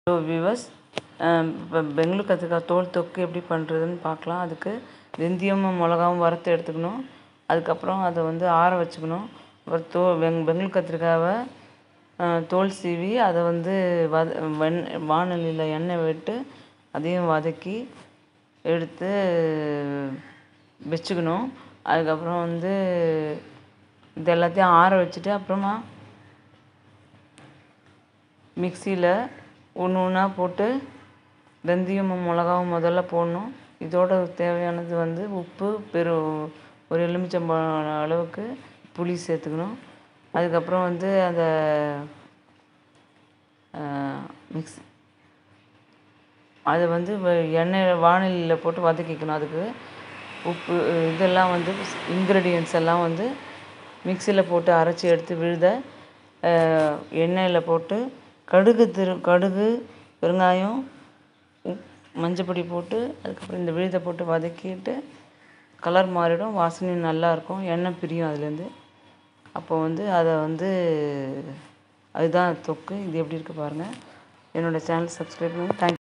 hello viewers இப்போ பெங்களூர் கத்திரிக்காய் தோல் தொக்கு எப்படி பண்ணுறதுன்னு பார்க்கலாம் அதுக்கு வெந்தயமும் மிளகாவும் வறுத்து எடுத்துக்கணும் அதுக்கப்புறம் அதை வந்து ஆற வச்சுக்கணும் அப்புறம் தோ வெங் பெங்களூர் கத்திரிக்காவை தோல் சீவி அதை வந்து வத வெண் வாணலியில் எண்ணெய் விட்டு அதையும் வதக்கி எடுத்து வச்சுக்கணும் அதுக்கப்புறம் வந்து இது எல்லாத்தையும் ஆற வச்சுட்டு அப்புறமா மிக்சியில் ஒன்று ஒன்றா போட்டு வெந்தயமும் மிளகாவும் முதல்ல போடணும் இதோட தேவையானது வந்து உப்பு பெரு ஒரு எலுமிச்சம்பழம் அளவுக்கு புளி சேர்த்துக்கணும் அதுக்கப்புறம் வந்து அந்த மிக்ஸ் அதை வந்து எண்ணெய் வாணலியில் போட்டு வதக்கிக்கணும் அதுக்கு உப்பு இதெல்லாம் வந்து இன்க்ரீடியன்ஸ் எல்லாம் வந்து மிக்சியில் போட்டு அரைச்சி எடுத்து விழுத எண்ணெயில் போட்டு கடுகு திரு கடுகு பெருங்காயம் உப் மஞ்சப்பொடி போட்டு அதுக்கப்புறம் இந்த விழுதை போட்டு வதக்கிட்டு கலர் மாறிடும் வாசனையும் நல்லாயிருக்கும் எண்ணெய் பிரியும் அதுலேருந்து அப்போ வந்து அதை வந்து அதுதான் தொக்கு இது எப்படி இருக்குது பாருங்கள் என்னோடய சேனல் சப்ஸ்கிரைப் பண்ணுங்கள் தேங்க்